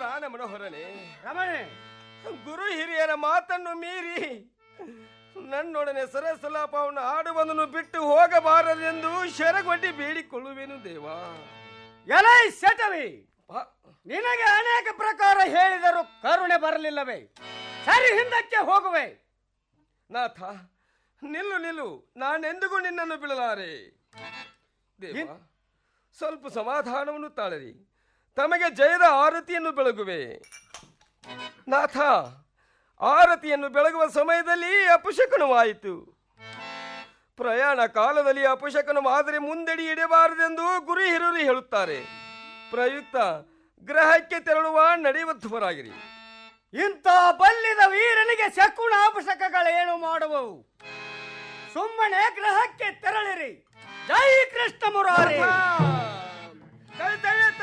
ಪ್ರಾಣ ಮನೋಹರನೇ ರಮಣೆ ಗುರು ಹಿರಿಯರ ಮಾತನ್ನು ಮೀರಿ ನನ್ನೊಡನೆ ಸರಸಲಾಪವನ್ನು ಆಡುವುದನ್ನು ಬಿಟ್ಟು ಹೋಗಬಾರದೆಂದು ಶರಗೊಡ್ಡಿ ಬೇಡಿಕೊಳ್ಳುವೆನು ದೇವಾ ಎಲೈ ಸೆಟವಿ ಪ- ನಿನಗೆ ಅನೇಕ ಪ್ರಕಾರ ಹೇಳಿದರೂ ಕರುಣೆ ಬರಲಿಲ್ಲವೇ ಸರಿ ಹಿಂದಕ್ಕೆ ಹೋಗುವೆ ನಾಥ ನಿಲ್ಲು ನಿಲ್ಲು ನಾನೆಂದಿಗೂ ನಿನ್ನನ್ನು ಬಿಡಲಾರೆ ದೇವ ಸ್ವಲ್ಪ ಸಮಾಧಾನವನ್ನು ತಾಳರಿ ತಮಗೆ ಜಯದ ಆರತಿಯನ್ನು ಬೆಳಗುವೆ ನಾಥ ಆರತಿಯನ್ನು ಬೆಳಗುವ ಸಮಯದಲ್ಲಿ ಅಪಶಕನವಾಯಿತು ಪ್ರಯಾಣ ಕಾಲದಲ್ಲಿ ಅಪಶಕನವಾದರೆ ಮುಂದಡಿ ಇಡಬಾರದೆಂದು ಗುರು ಹಿರಿಯರು ಹೇಳುತ್ತಾರೆ ಪ್ರಯುಕ್ತ ಗ್ರಹಕ್ಕೆ ತೆರಳುವ ನಡೆಯುವತ್ತವರಾಗಿರಿ ಇಂಥ ಬಲ್ಲಿದ ವೀರನಿಗೆ ಶಕುನ ಅಪಶಕಗಳೇನು ಮಾಡುವವು ಸುಮ್ಮನೆ ಗ್ರಹಕ್ಕೆ ತೆರಳಿರಿ ಜೈ ಕೃಷ್ಣ ಮುರಾರಿ ತಡೆ, ತಡೆ,